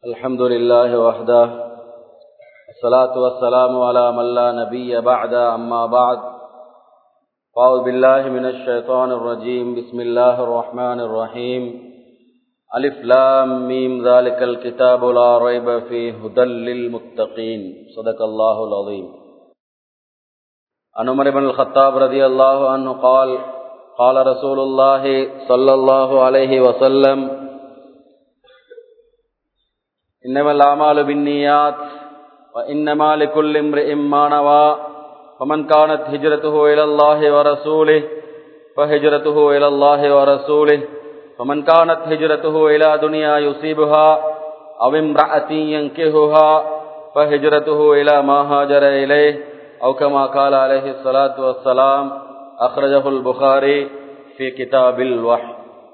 الحمد لله وحده الصلاة والسلام على من لا نبي بعد أما بعد فأعوذ بالله من الشيطان الرجيم بسم الله الرحمن الرحيم ألف لام ميم ذلك الكتاب لا ريب فيه هدى للمتقين صدق الله العظيم عن عمر بن الخطاب رضي الله عنه قال قال رسول الله صلى الله عليه وسلم إنما الأعمال بالنيات وإنما لكل امرئ ما نوى فمن كانت هجرته إلى الله ورسوله فهجرته إلى الله ورسوله ومن كانت هجرته إلى دنيا يصيبها أو امرأة ينكهها فهجرته إلى ما هاجر إليه أو كما قال عليه الصلاة والسلام أخرجه البخاري في كتاب الوحي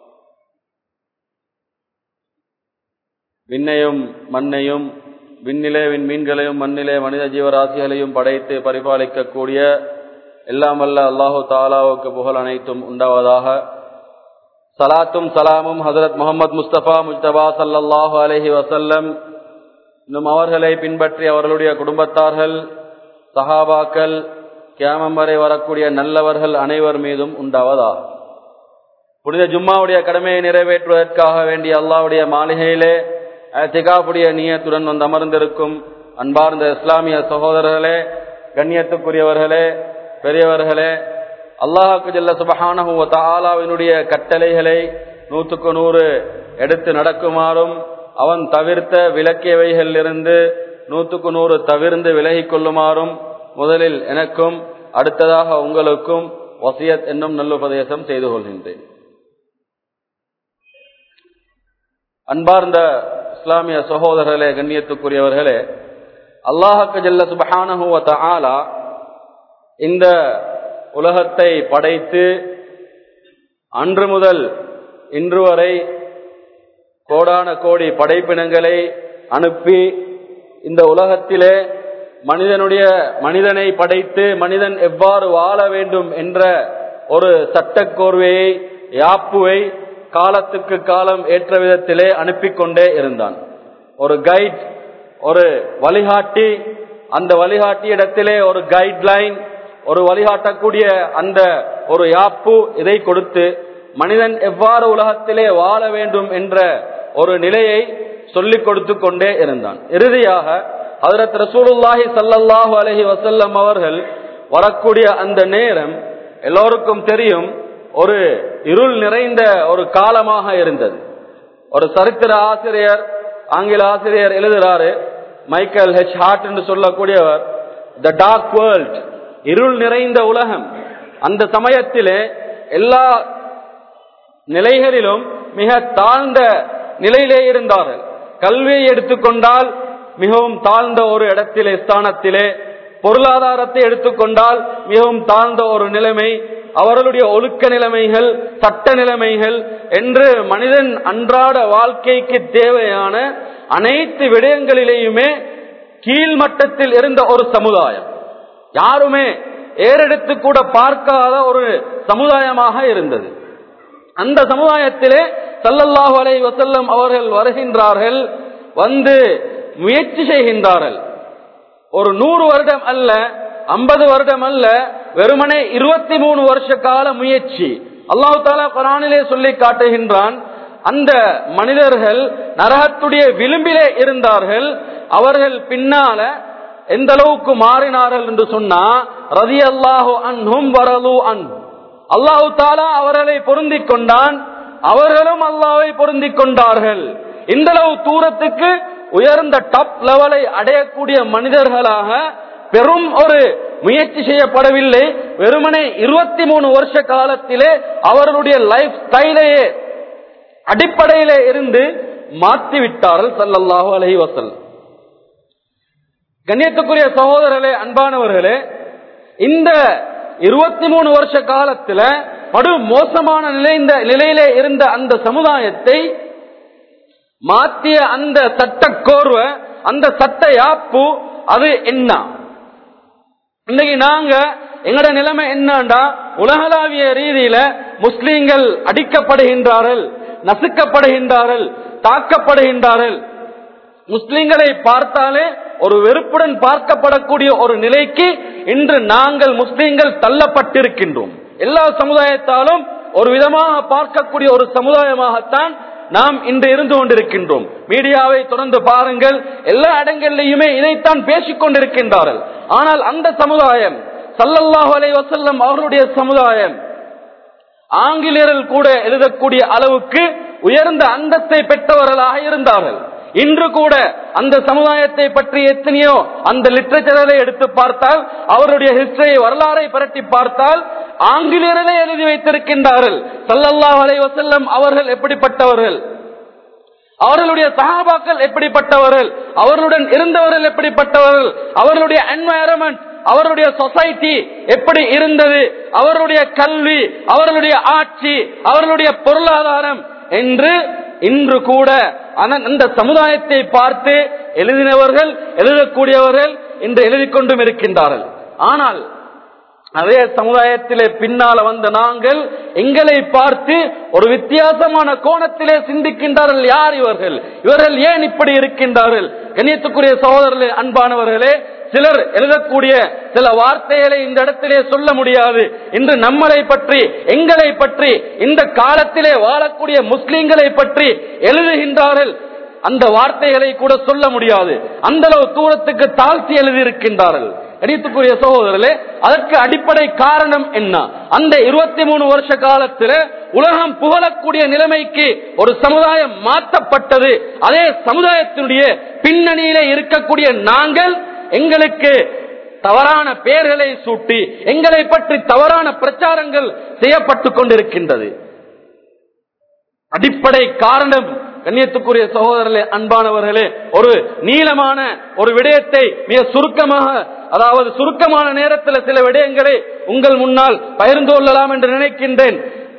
விண்ணையும் மண்ணையும் விண்ணிலே விண் மீன்களையும் மண்ணிலே மனித ஜீவராசிகளையும் படைத்து பரிபாலிக்கக்கூடிய எல்லாம் வல்ல அல்லாஹு தாலாவுக்கு புகழ் அனைத்தும் உண்டாவதாக சலாத்தும் சலாமும் ஹசரத் முகமது முஸ்தபா முஸ்தபா சல்லல்லாஹு அலஹி வசல்லம் இன்னும் அவர்களை பின்பற்றி அவர்களுடைய குடும்பத்தார்கள் சஹாபாக்கள் கியாமம் வரை வரக்கூடிய நல்லவர்கள் அனைவர் மீதும் உண்டாவதாக புனித ஜும்மாவுடைய கடமையை நிறைவேற்றுவதற்காக வேண்டிய அல்லாவுடைய மாளிகையிலே திகாவுடைய நீயத்துடன் வந்து அமர்ந்திருக்கும் அன்பார்ந்த இஸ்லாமிய சகோதரர்களே கண்ணியத்துக்குரியவர்களே பெரியவர்களே அல்லாஹுக்கு ஜல்ல சுபஹானஹுவ தாலாவினுடைய கட்டளைகளை நூற்றுக்கு நூறு எடுத்து நடக்குமாறும் அவன் தவிர்த்த விலக்கியவைகளிலிருந்து நூற்றுக்கு நூறு தவிர்ந்து விலகிக் கொள்ளுமாறும் முதலில் எனக்கும் அடுத்ததாக உங்களுக்கும் வசியத் என்னும் நல்லுபதேசம் செய்து கொள்கின்றேன் அன்பார்ந்த இஸ்லாமிய சகோதரர்களே கண்ணியத்துக்குரியவர்களே அல்லாஹக்கு ஜல்ல சுபஹானஹுவ ஆலா இந்த உலகத்தை படைத்து அன்று முதல் இன்று வரை கோடான கோடி படைப்பினங்களை அனுப்பி இந்த உலகத்திலே மனிதனுடைய மனிதனை படைத்து மனிதன் எவ்வாறு வாழ வேண்டும் என்ற ஒரு சட்டக்கோர்வையை யாப்புவை காலத்துக்கு காலம் ஏற்ற விதத்திலே அனுப்பி கொண்டே இருந்தான் ஒரு கைட் ஒரு வழிகாட்டி அந்த வழிகாட்டி இடத்திலே ஒரு கைட்லைன் ஒரு வழிகாட்டக்கூடிய அந்த ஒரு யாப்பு இதை கொடுத்து மனிதன் எவ்வாறு உலகத்திலே வாழ வேண்டும் என்ற ஒரு நிலையை சொல்லிக் கொடுத்து கொண்டே இருந்தான் இறுதியாக ஹதரத் ரசூலுல்லாஹி சல்லல்லாஹு அலஹி வசல்லம் அவர்கள் வரக்கூடிய அந்த நேரம் எல்லோருக்கும் தெரியும் ஒரு இருள் நிறைந்த ஒரு காலமாக இருந்தது ஒரு சரித்திர ஆசிரியர் ஆங்கில ஆசிரியர் எழுதுகிறாரு மைக்கேல் ஹெச் ஹார்ட் என்று சொல்லக்கூடியவர் த டார்க் வேர்ல்ட் இருள் நிறைந்த உலகம் அந்த சமயத்திலே எல்லா நிலைகளிலும் மிக தாழ்ந்த நிலையிலே இருந்தார்கள் கல்வியை எடுத்துக்கொண்டால் மிகவும் தாழ்ந்த ஒரு இடத்திலே ஸ்தானத்திலே பொருளாதாரத்தை எடுத்துக்கொண்டால் மிகவும் தாழ்ந்த ஒரு நிலைமை அவர்களுடைய ஒழுக்க நிலைமைகள் சட்ட நிலைமைகள் என்று மனிதன் அன்றாட வாழ்க்கைக்கு தேவையான அனைத்து விடயங்களிலேயுமே கீழ்மட்டத்தில் இருந்த ஒரு சமுதாயம் யாருமே ஏறெடுத்து கூட பார்க்காத ஒரு சமுதாயமாக இருந்தது அந்த சமுதாயத்திலே சல்லல்லாஹு அலை வசல்லம் அவர்கள் வருகின்றார்கள் வந்து முயற்சி செய்கின்றார்கள் ஒரு நூறு வருடம் அல்ல ஐம்பது வருடம் அல்ல வெறுமனே இருபத்தி மூணு வருஷ கால முயற்சி அல்லாஹு தாலா குரானிலே சொல்லி காட்டுகின்றான் அந்த மனிதர்கள் நரகத்துடைய விளிம்பிலே இருந்தார்கள் அவர்கள் பின்னால எந்த அளவுக்கு மாறினார்கள் என்று சொன்னா ரதி அல்லாஹு அன்ஹும் வரலு அன் அல்லாஹு தாலா அவர்களை பொருந்தி கொண்டான் அவர்களும் அல்லாவை பொருந்தி கொண்டார்கள் இந்த அளவு தூரத்துக்கு உயர்ந்த டாப் லெவலை அடையக்கூடிய மனிதர்களாக பெரும் ஒரு முயற்சி செய்யப்படவில்லை வெறுமனே இருபத்தி மூணு வருஷ காலத்திலே அவர்களுடைய லைஃப் ஸ்டைலையே அடிப்படையிலே இருந்து மாற்றிவிட்டார்கள் சல்லல்லாஹு அலஹி வசல் கண்ணியத்துக்குரிய சகோதரர்களே அன்பானவர்களே இந்த இருபத்தி மூணு வருஷ காலத்துல படு மோசமான நிலைந்த நிலையிலே இருந்த அந்த சமுதாயத்தை மாத்திய அந்த சட்ட கோர்வை அந்த சட்ட யாப்பு அது என்ன இன்னைக்கு நாங்க எங்கட நிலைமை என்னண்டா உலகளாவிய ரீதியில முஸ்லீம்கள் அடிக்கப்படுகின்றார்கள் நசுக்கப்படுகின்றார்கள் தாக்கப்படுகின்றார்கள் முஸ்லிம்களை பார்த்தாலே ஒரு வெறுப்புடன் பார்க்கப்படக்கூடிய ஒரு நிலைக்கு இன்று நாங்கள் முஸ்லிம்கள் தள்ளப்பட்டிருக்கின்றோம் எல்லா சமுதாயத்தாலும் ஒரு விதமாக பார்க்கக்கூடிய ஒரு சமுதாயமாகத்தான் நாம் இன்று இருந்து கொண்டிருக்கின்றோம் மீடியாவை தொடர்ந்து பாருங்கள் எல்லா இடங்களிலுமே இதைத்தான் பேசிக் கொண்டிருக்கின்றார்கள் ஆனால் அந்த சமுதாயம் சல்லல்லாஹு அலைஹி வஸல்லம் அவர்களுடைய சமுதாயம் ஆங்கிலேயர்கள் கூட எழுதக்கூடிய அளவுக்கு உயர்ந்த அந்தஸ்தை பெற்றவர்களாக இருந்தார்கள் இன்று கூட அந்த சமுதாயத்தை பற்றி எத்தனையோ அந்த லிட்டரேச்சரை எடுத்து பார்த்தால் அவருடைய ஹிஸ்டரியை வரலாறை புரட்டி பார்த்தால் ஆங்கிலேயர்களே எழுதி வைத்திருக்கின்றார்கள் சல்லல்லாஹு அலைஹி வஸல்லம் அவர்கள் எப்படிப்பட்டவர்கள் அவர்களுடைய சகாபாக்கள் எப்படிப்பட்டவர்கள் அவர்களுடன் இருந்தவர்கள் எப்படிப்பட்டவர்கள் அவர்களுடைய என்வாயரன்மெண்ட் அவருடைய சொசைட்டி எப்படி இருந்தது அவருடைய கல்வி அவர்களுடைய ஆட்சி அவர்களுடைய பொருளாதாரம் என்று இன்று கூட அந்த சமுதாயத்தை பார்த்து எழுதினவர்கள் எழுதக்கூடியவர்கள் இன்று எழுதிக் கொண்டும் இருக்கின்றார்கள் ஆனால் அதே சமுதாயத்திலே பின்னால வந்த நாங்கள் எங்களை பார்த்து ஒரு வித்தியாசமான கோணத்திலே சிந்திக்கின்றார்கள் யார் இவர்கள் இவர்கள் ஏன் இப்படி இருக்கின்றார்கள் கண்ணியத்துக்குரிய சகோதரர்களே அன்பானவர்களே சிலர் எழுதக்கூடிய சில வார்த்தைகளை இந்த இடத்திலே சொல்ல முடியாது இன்று நம்மளை பற்றி எங்களை பற்றி இந்த காலத்திலே வாழக்கூடிய முஸ்லிம்களை பற்றி எழுதுகின்றார்கள் அந்த வார்த்தைகளை கூட சொல்ல முடியாது அந்த அளவு தூரத்துக்கு தாழ்த்தி எழுதியிருக்கின்றார்கள் கணித்துக்குரிய சகோதரர்களே அதற்கு அடிப்படை காரணம் என்ன அந்த இருபத்தி மூணு வருஷ காலத்தில் உலகம் புகழக்கூடிய நிலைமைக்கு ஒரு சமுதாயம் மாற்றப்பட்டது அதே சமுதாயத்தினுடைய பின்னணியிலே இருக்கக்கூடிய நாங்கள் எங்களுக்கு தவறான பெயர்களை சூட்டி எங்களை பற்றி தவறான பிரச்சாரங்கள் செய்யப்பட்டு கொண்டிருக்கின்றது அடிப்படை காரணம் கண்ணியத்துக்குரிய சகோதரர்களே அன்பானவர்களே ஒரு நீளமான ஒரு விடயத்தை மிக சுருக்கமாக அதாவது சுருக்கமான நேரத்தில் சில விடயங்களை உங்கள் முன்னால் பகிர்ந்து கொள்ளலாம் என்று நினைக்கின்றேன்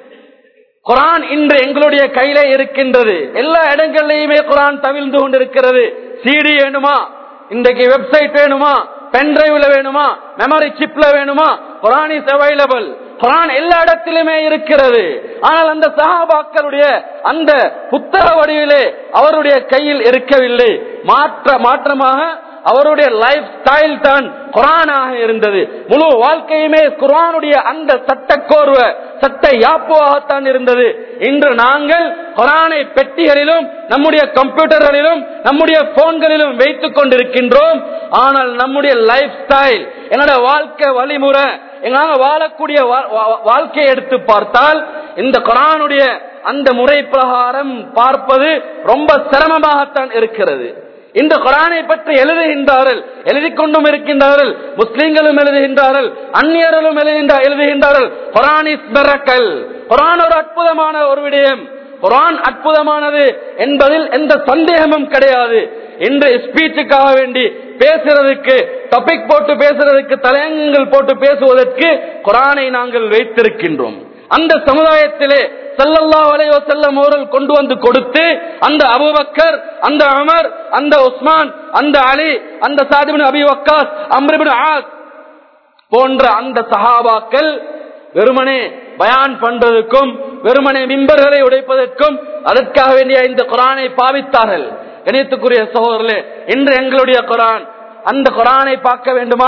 குரான் இன்று எங்களுடைய கையில இருக்கின்றது எல்லா இடங்களிலுமே குரான் தவிழ்ந்து கொண்டிருக்கிறது சிடி வேணுமா இன்றைக்கு வெப்சைட் வேணுமா பென் டிரைவ்ல வேணுமா மெமரி சிப்ல வேணுமா குரான் இஸ் அவைலபிள் குரான் எல்லா இடத்திலுமே இருக்கிறது ஆனால் அந்த சஹாபாக்களுடைய அந்த புத்தக வடிவிலே அவருடைய கையில் இருக்கவில்லை மாற்ற மாற்றமாக அவருடைய லைஃப் ஸ்டைல் தான் குரானாக இருந்தது முழு வாழ்க்கையுமே குரானுடைய அந்த சட்ட கோர்வ சட்ட யாப்புவாகத்தான் இருந்தது இன்று நாங்கள் குரானை பெட்டிகளிலும் நம்முடைய கம்ப்யூட்டர்களிலும் நம்முடைய போன்களிலும் வைத்துக் கொண்டிருக்கின்றோம் ஆனால் நம்முடைய லைஃப் ஸ்டைல் என்னோட வாழ்க்கை வழிமுறை எங்களால வாழக்கூடிய வாழ்க்கையை எடுத்து பார்த்தால் இந்த குரானுடைய அந்த முறை பிரகாரம் பார்ப்பது ரொம்ப சிரமமாகத்தான் இருக்கிறது இந்த குரானை பற்றி எழுதுகின்றார்கள் எழுதி கொண்டும் இருக்கின்றார்கள் முஸ்லிம்களும் எழுதுகின்றார்கள் அந்நியர்களும் எழுதுகின்ற எழுதுகின்றார்கள் குரான் இஸ் பெரக்கல் குரான் ஒரு அற்புதமான ஒரு விடயம் குரான் அற்புதமானது என்பதில் எந்த சந்தேகமும் கிடையாது இன்று ஸ்பீச்சுக்காக வேண்டி பேசுறதுக்கு டாபிக் போட்டு பேசுறதுக்கு தலையங்கங்கள் போட்டு பேசுவதற்கு குரானை நாங்கள் வைத்திருக்கின்றோம் அந்த சமுதாயத்திலே சல்லல்லா வலையோ செல்லம் அவர்கள் கொண்டு வந்து கொடுத்து அந்த அபுபக்கர் அந்த அமர் அந்த உஸ்மான் அந்த அலி அந்த சாதிபின் அபி வக்காஸ் அம்ரிபின் ஆஸ் போன்ற அந்த சஹாபாக்கள் வெறுமனே பயான் பண்றதுக்கும் வெறுமனே மிம்பர்களை உடைப்பதற்கும் அதற்காக வேண்டிய இந்த குரானை பாவித்தார்கள் கணியத்துக்குரிய சகோதரர்களே இன்று எங்களுடைய குரான் அந்த குரானை பார்க்க வேண்டுமா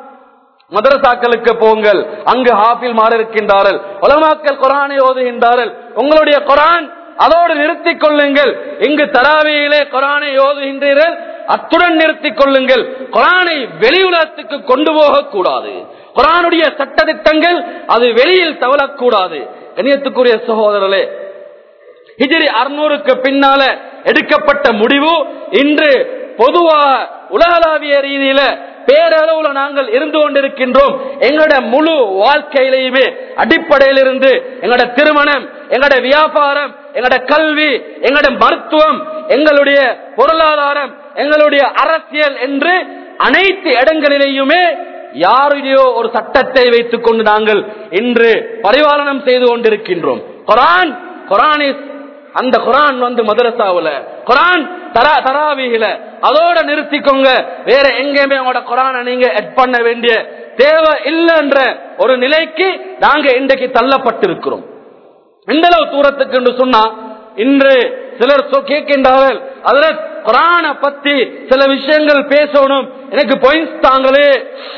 மதரசாக்களுக்கு போங்கள் அங்கு ஹாஃபில் மாற இருக்கின்றார்கள் உலமாக்கள் குரானை ஓதுகின்றார்கள் உங்களுடைய குரான் அதோடு நிறுத்திக் கொள்ளுங்கள் இங்கு தராவியிலே குரானை ஓதுகின்றீர்கள் அத்துடன் நிறுத்திக் கொள்ளுங்கள் குரானை வெளி உலகத்துக்கு கொண்டு போகக்கூடாது குரானுடைய சட்ட திட்டங்கள் அது வெளியில் தவழக்கூடாது கணியத்துக்குரிய சகோதரர்களே ஹிஜிரி அறுநூறுக்கு பின்னால எடுக்கப்பட்ட முடிவு இன்று பொதுவாக உலகளாவிய ரீதியில பேரளவுல நாங்கள் இருந்து கொண்டிருக்கின்றோம் எங்களோட முழு வாழ்க்கையிலையுமே அடிப்படையில் இருந்து எங்களோட திருமணம் எங்களோட வியாபாரம் எங்களோட கல்வி எங்களோட மருத்துவம் எங்களுடைய பொருளாதாரம் எங்களுடைய அரசியல் என்று அனைத்து இடங்களிலேயுமே யாரையோ ஒரு சட்டத்தை வைத்துக் கொண்டு நாங்கள் இன்று பரிபாலனம் செய்து கொண்டிருக்கின்றோம் குரான் குரானிஸ் அந்த குரான் வந்து மதரசாவுல குரான் தரா தராவிகள அதோட நிறுத்திக்கோங்க வேற எங்கேயுமே உங்களோட குரானை நீங்க எட் பண்ண வேண்டிய தேவை இல்லைன்ற ஒரு நிலைக்கு நாங்க இன்றைக்கு தள்ளப்பட்டிருக்கிறோம் இந்த அளவு தூரத்துக்கு என்று சொன்னா இன்று சிலர் சொ- கேட்கின்றார்கள் அதில் குரான பத்தி சில விஷயங்கள் பேசணும் எனக்கு பாயிண்ட்ஸ் தாங்களே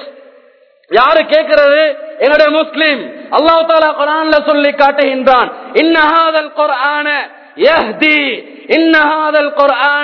யாரு கேட்கிறது என்னுடைய முஸ்லிம் அல்லாஹ் தாலா குரான்ல சொல்லி காட்டுகின்றான் இன்னஹாதல் குர்ஆன யஹ்தி இன்னஹாதல் குர்ஆன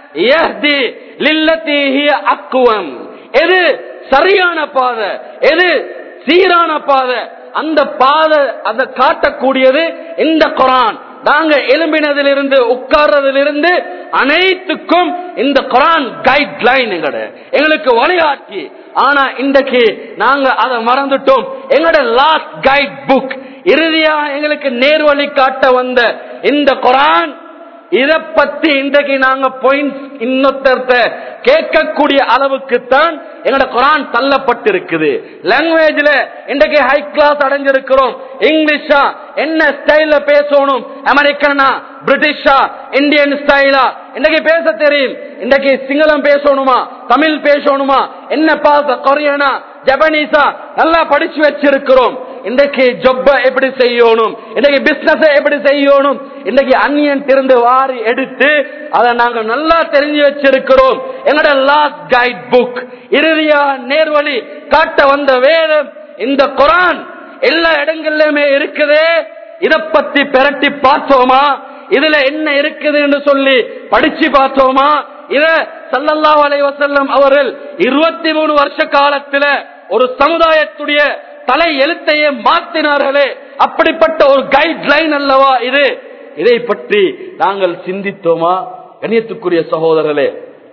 யஹ்தி லில்லதி ஹிய அக்வம் எது சரியான பாதை எது சீரான பாதை அந்த பாதை அதை காட்டக்கூடியது இந்த குரான் நாங்க எலும்பினதிலிருந்து உட்கார்றதிலிருந்து அனைத்துக்கும் இந்த குரான் கைட் லைன் எங்கட எங்களுக்கு வழிகாட்டி ஆனா இன்றைக்கு நாங்க அதை மறந்துட்டோம் எங்களோட லாஸ்ட் கைட் புக் இறுதியா எங்களுக்கு நேர்வழி காட்ட வந்த இந்த குரான் இத பத்தி இன்றைக்கு நாங்க பாயிண்ட்ஸ் இன்னொருத்தர்த்த கேட்கக்கூடிய அளவுக்கு தான் எங்களோட குரான் தள்ளப்பட்டிருக்குது லாங்குவேஜ்ல இன்றைக்கு ஹை கிளாஸ் அடைஞ்சிருக்கிறோம் இங்கிலீஷா என்ன ஸ்டைல்ல பேசணும் அமெரிக்கனா பிரிட்டிஷா இந்தியன் ஸ்டைலா இன்றைக்கு பேச தெரியும் இன்றைக்கு சிங்களம் பேசணுமா தமிழ் பேசணுமா என்ன பாச கொரியனா ஜப்பனீஸா நல்லா படிச்சு வச்சிருக்கிறோம் இன்றைக்கு ஜொப்ப எப்படி செய்யணும் இன்றைக்கு பிசினஸ் எப்படி செய்யணும் இன்றைக்கு அந்நியன் திருந்து வாரி எடுத்து அதை நாங்க நல்லா தெரிஞ்சு வச்சிருக்கிறோம் எங்களோட லாஸ்ட் கைட் புக் இறுதியா நேர்வழி காட்ட வந்த வேதம் இந்த குரான் எல்லா இடங்கள்லயுமே இருக்குதே இத பத்தி பிரட்டி பார்த்தோமா இதுல என்ன இருக்குது என்று சொல்லி படிச்சு பார்த்தோமா இத சல்லல்லாஹு அலைஹி வஸல்லம் அவர்கள் இருபத்தி மூணு வருஷ காலத்துல ஒரு சமுதாயத்துடைய தலை எழுத்தையே மாத்தினார்களே அப்படிப்பட்ட ஒரு கைட் லைன் அல்லவா இது இதை பற்றி நாங்கள் சிந்தித்தோமா கண்ணியத்துக்குரிய சகோதரர்களே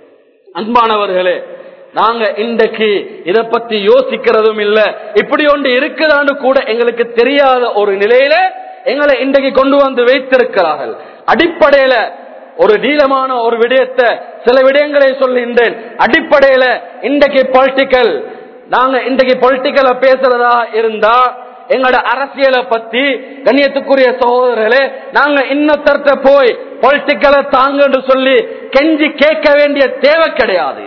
அன்பானவர்களே நாங்க இன்றைக்கு இத பத்தி யோசிக்கிறதும் இல்ல இப்படி ஒன்று இருக்குதான்னு கூட எங்களுக்கு தெரியாத ஒரு நிலையில எங்களை இன்றைக்கு கொண்டு வந்து வைத்திருக்கிறார்கள் அடிப்படையில ஒரு நீளமான ஒரு விடயத்தை சில விடயங்களை சொல்கின்றேன் அடிப்படையில இன்றைக்கு பொலிட்டிக்கல் நாங்க இன்றைக்கு பொலிட்டிக்கல பேசுறதா இருந்தா எங்களோட அரசியலை பத்தி கண்ணியத்துக்குரிய சகோதரர்களே நாங்க இன்னொருத்தர்த்த போய் பொலிட்டிக்கலை தாங்கன்னு சொல்லி கெஞ்சி கேட்க வேண்டிய தேவை கிடையாது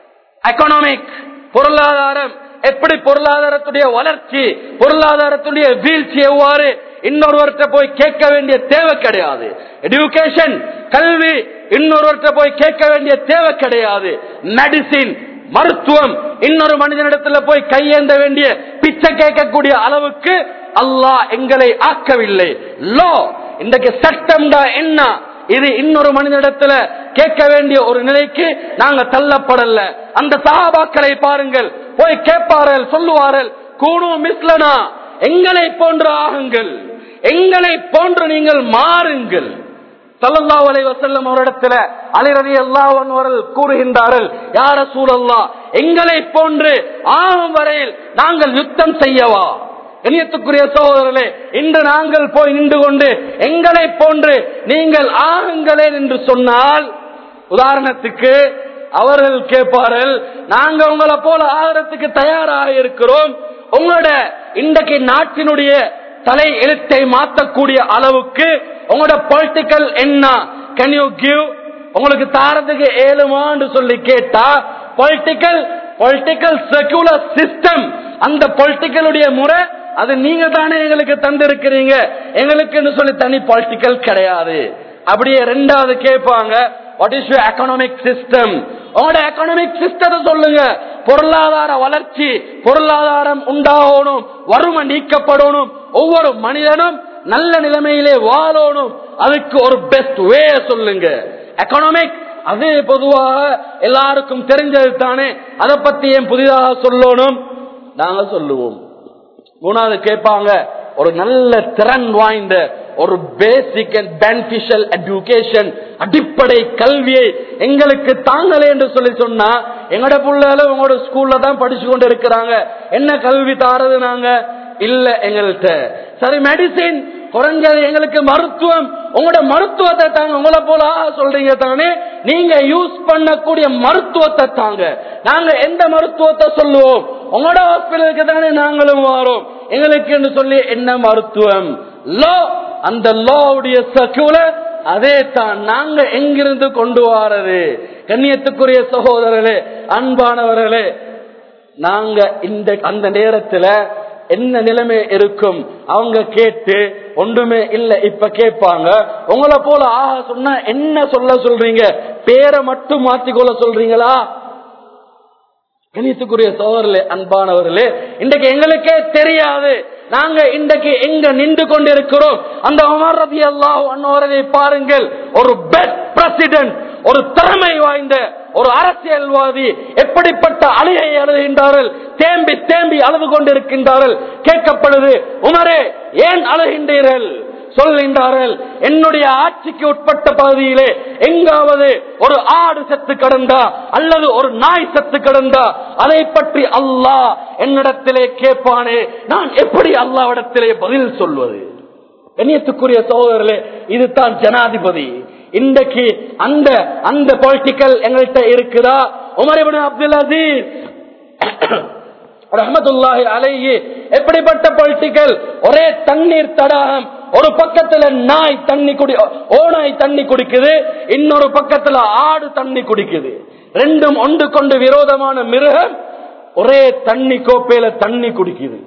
எக்கனாமிக் பொருளாதாரம் எப்படி பொருளாதாரத்துடைய வளர்ச்சி பொருளாதாரத்துடைய வீழ்ச்சி எவ்வாறு இன்னொருவர்கிட்ட போய் கேட்க வேண்டிய தேவை கிடையாது எஜுகேஷன் கல்வி இன்னொருவர்கிட்ட போய் கேட்க வேண்டிய தேவை கிடையாது மெடிசின் மருத்துவம் இன்னொரு மனிதனிடத்துல போய் கையேந்த வேண்டிய பிச்சை கேட்கக்கூடிய அளவுக்கு அல்லாஹ் எங்களை ஆக்கவில்லை லோ இன்றைக்கு சட்டம்டா என்ன இது இன்னொரு மனிதனிடத்துல கேட்க வேண்டிய ஒரு நிலைக்கு நாங்க தள்ளப்படல அந்த சகாபாக்களை பாருங்கள் போய் கேட்பார்கள் சொல்லுவார்கள் கூணு மிஸ்லனா எங்களை போன்று ஆகுங்கள் எங்களை போன்று நீங்கள் மாறுங்கள் சல்லல்லா அலை வசல்லம் அவரிடத்துல அலிரதி அல்லாஹன் அவர்கள் கூறுகின்றார்கள் யார சூழல்லா எங்களை போன்று ஆகும் வரையில் நாங்கள் யுத்தம் செய்யவா இணையத்துக்குரிய சகோதரர்களே இன்று நாங்கள் போய் நின்று கொண்டு எங்களை போன்று நீங்கள் ஆகுங்களேன் என்று சொன்னால் உதாரணத்துக்கு அவர்கள் கேட்பார்கள் நாங்க உங்களை போல ஆகிறதுக்கு தயாராக இருக்கிறோம் உங்களோட இன்றைக்கு நாட்டினுடைய தலை எழுத்தை மாற்றக்கூடிய அளவுக்கு உங்களோட பொலிட்டிக்கல் என்ன கேன் யூ கிவ் உங்களுக்கு தாரத்துக்கு ஏழுமான்னு சொல்லி கேட்டா பொலிட்டிக்கல் பொலிட்டிக்கல் செகுலர் சிஸ்டம் அந்த பொலிட்டிக்கலுடைய முறை அது நீங்க தானே எங்களுக்கு தந்திருக்கிறீங்க எங்களுக்குன்னு சொல்லி தனி பொலிட்டிக்கல் கிடையாது அப்படியே ரெண்டாவது கேட்பாங்க what is you economic system உங்களோட எக்கனாமிக் சிஸ்டத்தை சொல்லுங்க பொருளாதார வளர்ச்சி பொருளாதாரம் உண்டாகணும் வறுமை நீக்கப்படணும் ஒவ்வொரு மனிதனும் நல்ல நிலைமையிலே வாழணும் அதுக்கு ஒரு பெஸ்ட் வே சொல்லுங்க எக்கனாமிக் அது பொதுவாக எல்லாருக்கும் தெரிஞ்சது தானே அதை பத்தி ஏன் புதிதாக சொல்லணும் நாங்க சொல்லுவோம் மூணாவது கேட்பாங்க ஒரு நல்ல திறன் வாய்ந்த ஒரு பேசிக் அண்ட் பெனிபிஷியல் எஜுகேஷன் அடிப்படை கல்வியை எங்களுக்கு தாங்களே என்று சொல்லி சொன்னா எங்கட புள்ளால உங்களோட ஸ்கூல்ல தான் படிச்சு கொண்டு இருக்கிறாங்க என்ன கல்வி தாரது நாங்க இல்ல எங்கள்கிட்ட சரி மெடிசின் குறைஞ்சது எங்களுக்கு மருத்துவம் உங்களோட மருத்துவத்தை தாங்க உங்களை போல சொல்றீங்க தானே நீங்க யூஸ் பண்ணக்கூடிய மருத்துவத்தை தாங்க நாங்க எந்த மருத்துவத்தை சொல்லுவோம் உங்களோட ஹாஸ்பிட்டலுக்கு தானே நாங்களும் வரோம் எங்களுக்கு சொல்லி என்ன மருத்துவம் லோ அந்த லோவுடைய சர்க்குலர் அதே தான் நாங்க எங்கிருந்து கொண்டு வாரது கண்ணியத்துக்குரிய சகோதரர்களே அன்பானவர்களே நாங்க இந்த அந்த நேரத்துல என்ன நிலைமை இருக்கும் அவங்க கேட்டு ஒன்றுமே இல்ல இப்ப கேட்பாங்க உங்களை போல ஆக சொன்னா என்ன சொல்ல சொல்றீங்க பேரை மட்டும் மாத்திக்கொள்ள சொல்றீங்களா கணித்துக்குரிய சோதரலே அன்பானவர்களே இன்றைக்கு எங்களுக்கே தெரியாது நாங்க இன்றைக்கு எங்க நின்று கொண்டிருக்கிறோம் அந்த உமர் ரதி அல்லாஹ் அன்னோரதை பாருங்கள் ஒரு பெஸ்ட் பிரசிடென்ட் ஒரு திறமை வாய்ந்த ஒரு அரசியல்வாதி எப்படிப்பட்ட அழுகை அழுகின்றார்கள் தேம்பி தேம்பி அழுது கொண்டிருக்கின்றார்கள் கேட்கப்படுது உமரே ஏன் அழுகின்றீர்கள் சொல்கின்றார்கள் என்னுடைய ஆட்சிக்கு உட்பட்ட பகுதியிலே எங்காவது ஒரு ஆடு செத்து கிடந்தா அல்லது ஒரு நாய் செத்து கிடந்தா அதை பற்றி அல்லாஹ் என்னிடத்திலே கேட்பானே நான் எப்படி அல்லாவிடத்திலே பதில் சொல்வது கண்ணியத்துக்குரிய சகோதரர்களே இதுதான் ஜனாதிபதி இன்றைக்கு அந்த அந்த பொலிட்டிக்கல் எங்கள்கிட்ட இருக்குதா உமரிபுன் அப்துல் அசீஸ் ரஹமத்துல்லாஹி அலைஹி எப்படிப்பட்ட பொலிட்டிக்கல் ஒரே தண்ணீர் தடாகம் ஒரு பக்கத்துல நாய் தண்ணி குடி ஓநாய் தண்ணி குடிக்குது இன்னொரு பக்கத்துல ஆடு தண்ணி குடிக்குது ரெண்டும் ஒன்று கொண்டு விரோதமான மிருகம் ஒரே தண்ணி கோப்பையில தண்ணி குடிக்குது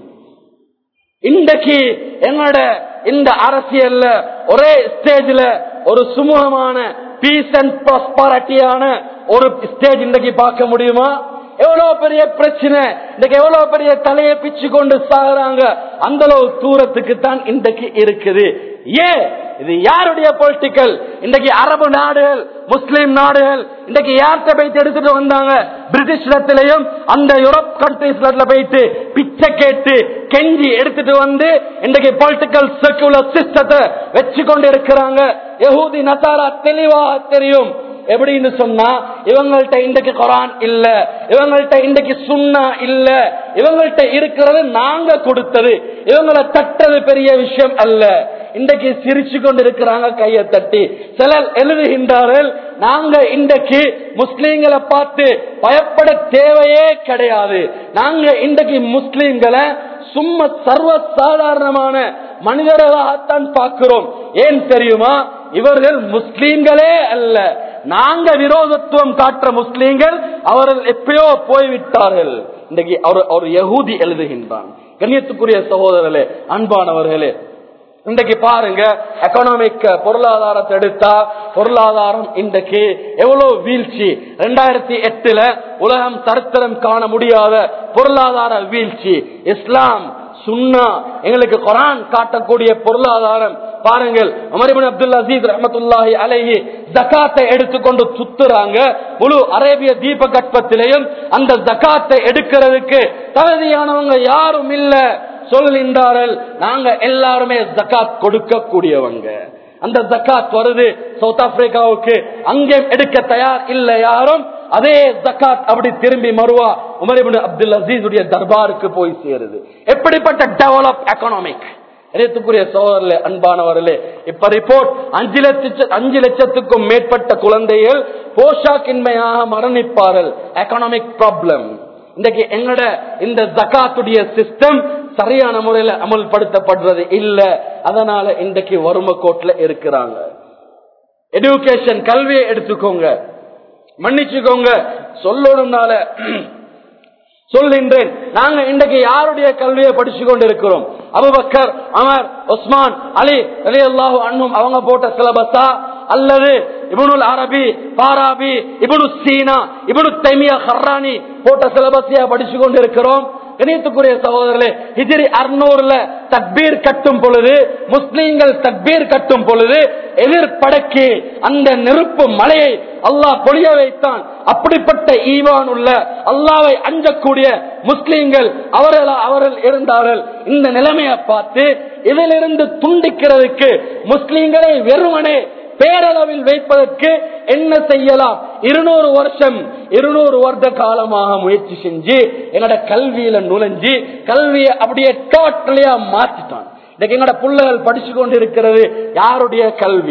இன்றைக்கு எங்களோட இந்த அரசியல்ல ஒரே ஸ்டேஜ்ல ஒரு சுமூகமான பீஸ் அண்ட் ப்ராஸ்பாரிட்டியான ஒரு ஸ்டேஜ் இன்றைக்கு பார்க்க முடியுமா எவ்வளவு பெரிய பிரச்சனை இன்னைக்கு எவ்வளவு பெரிய தலையை பிச்சு கொண்டு சாகுறாங்க அந்த அளவு தூரத்துக்கு தான் இன்றைக்கு இருக்குது ஏன் இது யாருடைய பொலிட்டிக்கல் இன்றைக்கு அரபு நாடுகள் முஸ்லிம் நாடுகள் இன்றைக்கு யார்கிட்ட போயிட்டு எடுத்துட்டு வந்தாங்க பிரிட்டிஷ் இடத்திலையும் அந்த யூரோப் கண்ட்ரீஸ்ல போயிட்டு பிச்சை கேட்டு கெஞ்சி எடுத்துட்டு வந்து இன்றைக்கு பொலிட்டிக்கல் செக்குலர் சிஸ்டத்தை வச்சு கொண்டு இருக்கிறாங்க யகூதி நசாரா தெளிவாக தெரியும் எப்படின்னு சொன்னா இவங்கள்ட்ட இன்றைக்கு குரான் இல்ல இவங்கள்ட்ட இன்றைக்கு சுண்ணா இல்ல இவங்கள்ட்ட இருக்கிறது நாங்க கொடுத்தது இவங்களை தட்டது பெரிய விஷயம் அல்ல இன்றைக்கு சிரிச்சு கொண்டு இருக்கிறாங்க கையை தட்டி சிலர் எழுதுகின்றார்கள் நாங்க இன்றைக்கு முஸ்லீம்களை பார்த்து பயப்பட தேவையே கிடையாது நாங்க இன்றைக்கு முஸ்லீம்களை சும்மா சர்வ சாதாரணமான மனிதர்களாகத்தான் பார்க்கிறோம் ஏன் தெரியுமா இவர்கள் முஸ்லீம்களே அல்ல நாங்க விரோதத்துவம் காட்டுற முஸ்லீம்கள் அவர்கள் எப்பயோ போய்விட்டார்கள் இன்றைக்கு அவர் ஒரு யகூதி எழுதுகின்றான் கண்ணியத்துக்குரிய சகோதரர்களே அன்பானவர்களே இன்றைக்கு பாருங்க எக்கனாமிக் பொருளாதாரத்தை எடுத்தா பொருளாதாரம் இன்றைக்கு எவ்வளவு வீழ்ச்சி ரெண்டாயிரத்தி எட்டுல உலகம் சரித்திரம் காண முடியாத பொருளாதார வீழ்ச்சி இஸ்லாம் சுன்னா எங்களுக்கு குரான் காட்டக்கூடிய பொருளாதாரம் பாருங்கள் அமரிபன் அப்துல் அசீஸ் ரஹமத்துல்லாஹி அலைஹி ஜக்காத்தை எடுத்துக்கொண்டு சுத்துறாங்க முழு அரேபிய தீப கற்பத்திலையும் அந்த ஜக்காத்தை எடுக்கிறதுக்கு தகுதியானவங்க யாரும் இல்ல சொல்கின்றார்கள் நாங்க எல்லாருமே ஜக்காத் கொடுக்க கூடியவங்க அந்த ஜக்காத் வருது சவுத் ஆப்பிரிக்காவுக்கு அங்கே எடுக்க தயார் இல்ல யாரும் அதே ஜக்காத் அப்படி திரும்பி மறுவா உமரிபின் அப்துல் அசீஸ் தர்பாருக்கு போய் சேருது எப்படிப்பட்ட டெவலப் எக்கனாமிக் இணையத்துக்குரிய சோதரர்களே அன்பானவர்களே இப்ப ரிப்போர்ட் அஞ்சு லட்சம் அஞ்சு லட்சத்துக்கும் மேற்பட்ட குழந்தைகள் போஷாக்கின்மையாக மரணிப்பார்கள் எக்கனாமிக் ப்ராப்ளம் இன்றைக்கு எங்கட இந்த ஜக்காத்துடைய சிஸ்டம் சரியான முறையில் அமல்படுத்தப்படுறது இல்ல அதனால இன்றைக்கு வறுமை கோட்ல இருக்கிறாங்க எஜுகேஷன் கல்வியை எடுத்துக்கோங்க மன்னிச்சுக்கோங்க சொல்லணும்னால சொல்கின்றேன் நாங்க இன்றைக்கு யாருடைய கல்வியை படிச்சு கொண்டு இருக்கிறோம் அபுபக்கர் அமர் உஸ்மான் அலி அலி அல்லாஹு அண்ணும் அவங்க போட்ட சிலபஸா அல்லது இபுனுல் அரபி பாராபி இபுனு சீனா இபுனு தைமியா ஹர்ரானி போட்ட சிலபஸையா படிச்சு கொண்டு இருக்கிறோம் இணையத்துக்குரிய சகோதரர்களே ஹிஜிரி அறுநூறுல தக்பீர் கட்டும் பொழுது முஸ்லீம்கள் தக்பீர் கட்டும் பொழுது எதிர்படக்கி அந்த நெருப்பு மலையை அல்லாஹ் பொழிய வைத்தான் அப்படிப்பட்ட ஈவான் உள்ள அல்லாவை அஞ்சக்கூடிய முஸ்லீம்கள் அவர்கள் அவர்கள் இருந்தார்கள் இந்த நிலைமையை பார்த்து இதிலிருந்து துண்டிக்கிறதுக்கு முஸ்லீம்களை வெறுமனே பேரளவில் வைப்பதற்கு என்ன செய்யலாம் இருநூறு வருஷம் இருநூறு வருட காலமாக முயற்சி செஞ்சு என்னோட கல்வியில நுழைஞ்சு கல்வியை அப்படியே டோட்டலியா மாற்றிட்டான் இன்னைக்கு எங்களோட பிள்ளைகள் படிச்சு கொண்டு இருக்கிறது யாருடைய கல்வி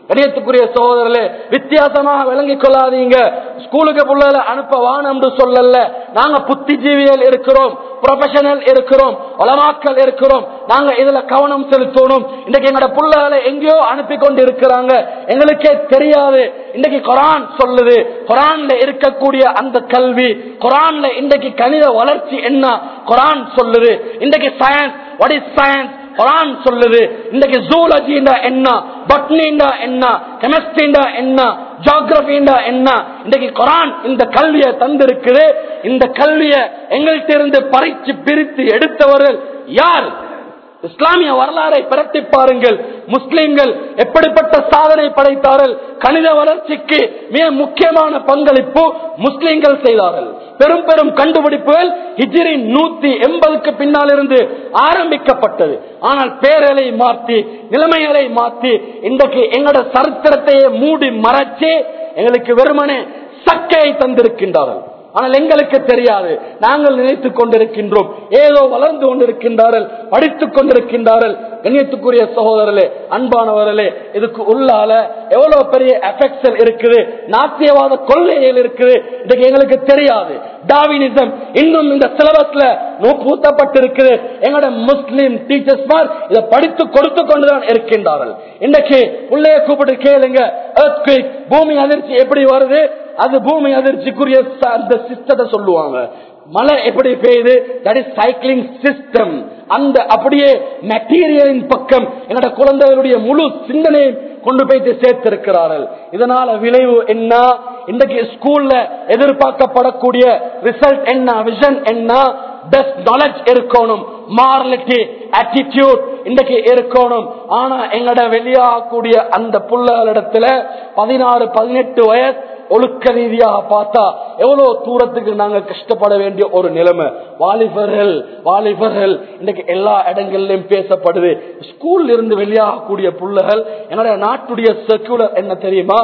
கணியத்துக்குரிய சகோதரர்களே வித்தியாசமாக விளங்கிக் கொள்ளாதீங்க ஸ்கூலுக்கு புள்ளல அனுப்ப வானம்னு சொல்லல நாங்க புத்திஜீவிகள் இருக்கிறோம் ப்ரொஃபஷனல் இருக்கிறோம் உலமாக்கள் இருக்கிறோம் நாங்க இதுல கவனம் செலுத்தணும் இன்னைக்கு எங்கட புள்ளகளை எங்கேயோ அனுப்பி கொண்டு இருக்கிறாங்க எங்களுக்கே தெரியாது இன்னைக்கு குரான் சொல்லுது குரான்ல இருக்கக்கூடிய அந்த கல்வி குரான்ல இன்றைக்கு கணித வளர்ச்சி என்ன குரான் சொல்லுது இன்றைக்கு science what is science Quran சொல்லுது இன்றைக்கு ஜூலஜிண்டா என்ன பட்னிண்டா என்ன கெமிஸ்ட்ரிண்டா என்ன ஜியோகிரபிண்டா என்ன இன்றைக்கு குரான் இந்த கல்வியை தந்திருக்குது இந்த கல்வியை எங்கள்கிட்ட இருந்து பறிச்சு பிரித்து எடுத்தவர்கள் யார் இஸ்லாமிய வரலாறை பிரட்டி பாருங்கள் முஸ்லிம்கள் எப்படிப்பட்ட சாதனை படைத்தார்கள் கணித வளர்ச்சிக்கு மிக முக்கியமான பங்களிப்பு முஸ்லிம்கள் செய்தார்கள் பெரும் பெரும் கண்டுபிடிப்புகள் ஹிஜிரி நூத்தி எண்பதுக்கு பின்னால் இருந்து ஆரம்பிக்கப்பட்டது ஆனால் பேரலை மாற்றி நிலைமைகளை மாற்றி இன்றைக்கு எங்களோட சரித்திரத்தையே மூடி மறைச்சு எங்களுக்கு வெறுமனே சக்கையை தந்திருக்கின்றார்கள் ஆனால் எங்களுக்கு தெரியாது நாங்கள் நினைத்துக் கொண்டிருக்கின்றோம் ஏதோ வளர்ந்து கொண்டிருக்கின்றார்கள் படித்துக் கொண்டிருக்கின்றார்கள் கண்ணியத்துக்குரிய சகோதரர்களே அன்பானவர்களே இதுக்கு உள்ளால எவ்வளவு பெரிய எஃபெக்ட்ஸ் இருக்குது நாத்தியவாத கொள்கைகள் இருக்குது இதுக்கு எங்களுக்கு தெரியாது டாவினிசம் இன்னும் இந்த சிலபஸ்ல பூத்தப்பட்டிருக்குது எங்களோட முஸ்லிம் டீச்சர்ஸ் இதை படித்து கொடுத்து கொண்டுதான் இருக்கின்றார்கள் இன்னைக்கு உள்ளே கூப்பிட்டு கேளுங்க earthquake, பூமி அதிர்ச்சி எப்படி வருது அது பூமி அதிர்ச்சிக்குரிய ச- அந்த சிஸ்டத்தை சொல்லுவாங்க மழை எப்படி பெய்யுது தட் இஸ் சைக்கிளிங் சிஸ்டம் அந்த அப்படியே மெட்டீரியலின் பக்கம் என்னோட குழந்தைகளுடைய முழு சிந்தனையை கொண்டு போயிட்டு சேர்த்திருக்கிறார்கள் இதனால விளைவு என்ன இன்றைக்கு ஸ்கூல்ல எதிர்பார்க்கப்படக்கூடிய ரிசல்ட் என்ன விஷன் என்ன பெஸ்ட் நாலேஜ் இருக்கணும் மாரலிட்டி ஆட்டிடியூட் இன்றைக்கு இருக்கணும் ஆனா எங்கட வெளியாகக்கூடிய அந்த புள்ளகளிடத்துல பதினாறு பதினெட்டு வயசு ஒழுக்க ரீதியாக பார்த்தா எவ்வளவு தூரத்துக்கு நாங்க கஷ்டப்பட வேண்டிய ஒரு நிலைமை வாலிபர்கள் வாலிபர்கள் இன்னைக்கு எல்லா இடங்களிலும் பேசப்படுது ஸ்கூல்ல இருந்து வெளியாகக்கூடிய புள்ளைகள் என்னோட நாட்டுடைய செக்குலர் என்ன தெரியுமா